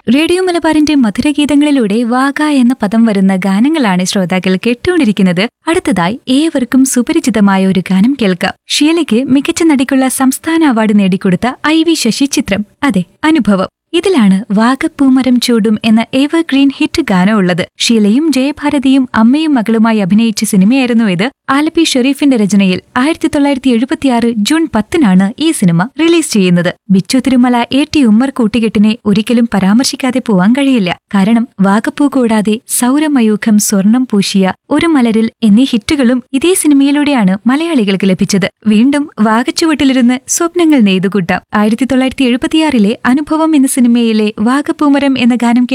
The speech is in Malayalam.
റേഡിയോ മലബാറിന്റെ മധുരഗീതങ്ങളിലൂടെ വാഗ എന്ന പദം വരുന്ന ഗാനങ്ങളാണ് ശ്രോതാക്കൾ കേട്ടുകൊണ്ടിരിക്കുന്നത് അടുത്തതായി ഏവർക്കും സുപരിചിതമായ ഒരു ഗാനം കേൾക്കാം ഷീലയ്ക്ക് മികച്ച നടിക്കുള്ള സംസ്ഥാന അവാർഡ് നേടിക്കൊടുത്ത ഐ വി ശശി ചിത്രം അതെ അനുഭവം ഇതിലാണ് വാഗപ്പൂമരം ചൂടും എന്ന എവർഗ്രീൻ ഹിറ്റ് ഗാനം ഉള്ളത് ഷീലയും ജയഭാരതിയും അമ്മയും മകളുമായി അഭിനയിച്ച സിനിമയായിരുന്നു ഇത് ആലപ്പി ഷെരീഫിന്റെ രചനയിൽ ആയിരത്തി തൊള്ളായിരത്തി എഴുപത്തിയാറ് ജൂൺ പത്തിനാണ് ഈ സിനിമ റിലീസ് ചെയ്യുന്നത് ബിച്ചു തിരുമല എ ടി ഉമ്മർ കൂട്ടുകെട്ടിനെ ഒരിക്കലും പരാമർശിക്കാതെ പോവാൻ കഴിയില്ല കാരണം വാഗപ്പൂ കൂടാതെ സൗരമയൂഖം സ്വർണം പൂശിയ ഒരു മലരിൽ എന്നീ ഹിറ്റുകളും ഇതേ സിനിമയിലൂടെയാണ് മലയാളികൾക്ക് ലഭിച്ചത് വീണ്ടും വാഗച്ചുവട്ടിലിരുന്ന് സ്വപ്നങ്ങൾ നെയ്തുകൂട്ടാം ആയിരത്തി തൊള്ളായിരത്തി എഴുപത്തിയാറിലെ അനുഭവം എന്ന സിനിമയിലെ വാഗപ്പൂമരം എന്ന ഗാനം